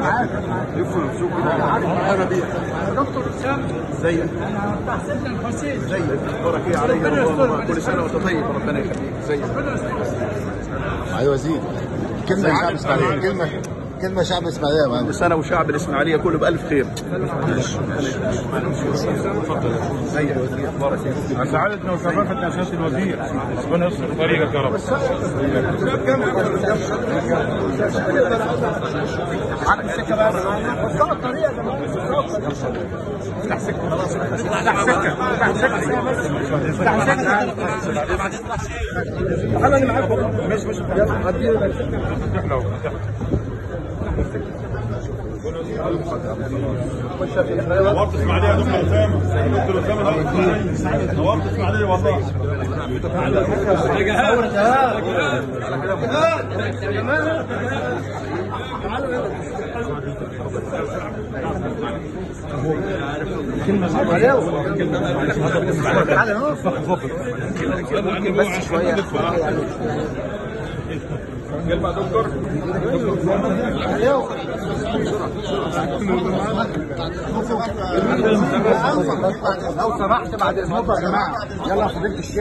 يفهم شو كده عربي دكتور اسامه زيك انا تحسين الحسين زيك اخبارك ايه عليك ربنا يسترك. كل سنه وانت طيب ربنا يخليك زيك ربنا يستر معالي وزير كلمة شعب اسماعيلية كلمة كلمة شعب اسماعيلية يا معلم كل سنه وشعب الاسماعيليه كله بالف خير زيك اخبارك ايه سعادتنا وشرفتنا يا سياده الوزير ربنا يستر طريقك يا رب نورت اسماعيليه يا دكتور اسامه دكتور اسامه نورت اسماعيليه والله بس شوية كلمه دكتور لو سمحت بعد اذنكم يا جماعة يلا يا فضيلة الشيخ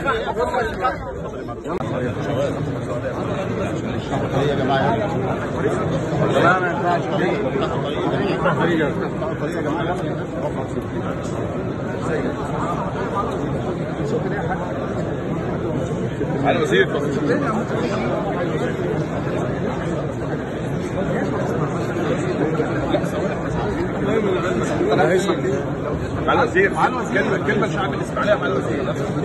يا جماعة لا ما ينفعش على الوزير على الوزير كلمه كلمه شعب الاسماعيليه مع الوزير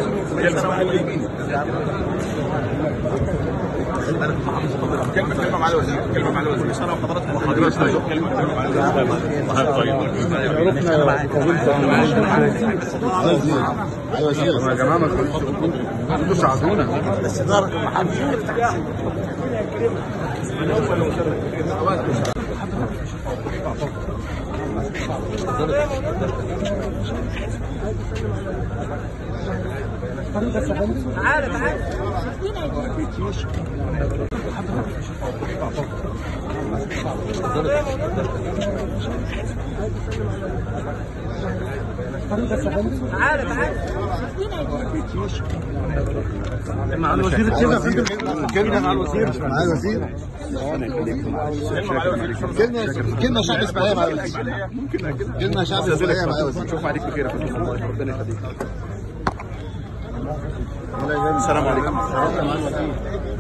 كلمه كلمه مع الوزير كلمه مع الوزير سنه وحضراتكم وحضرتك كلمه كلمه مع الوزير معالي وزير يا جماعه ما تخلوش تساعدونا بس دار محمد تعالى تعالى تعالى تعالى مع الوزير كلمة كلمة مع الوزير مع الوزير كلمة كلمة شعب اسماعيلية مع الوزير كلمة شعب اسماعيلية مع الوزير نشوف عليك بخير يا فندم والله ربنا يخليك السلام عليكم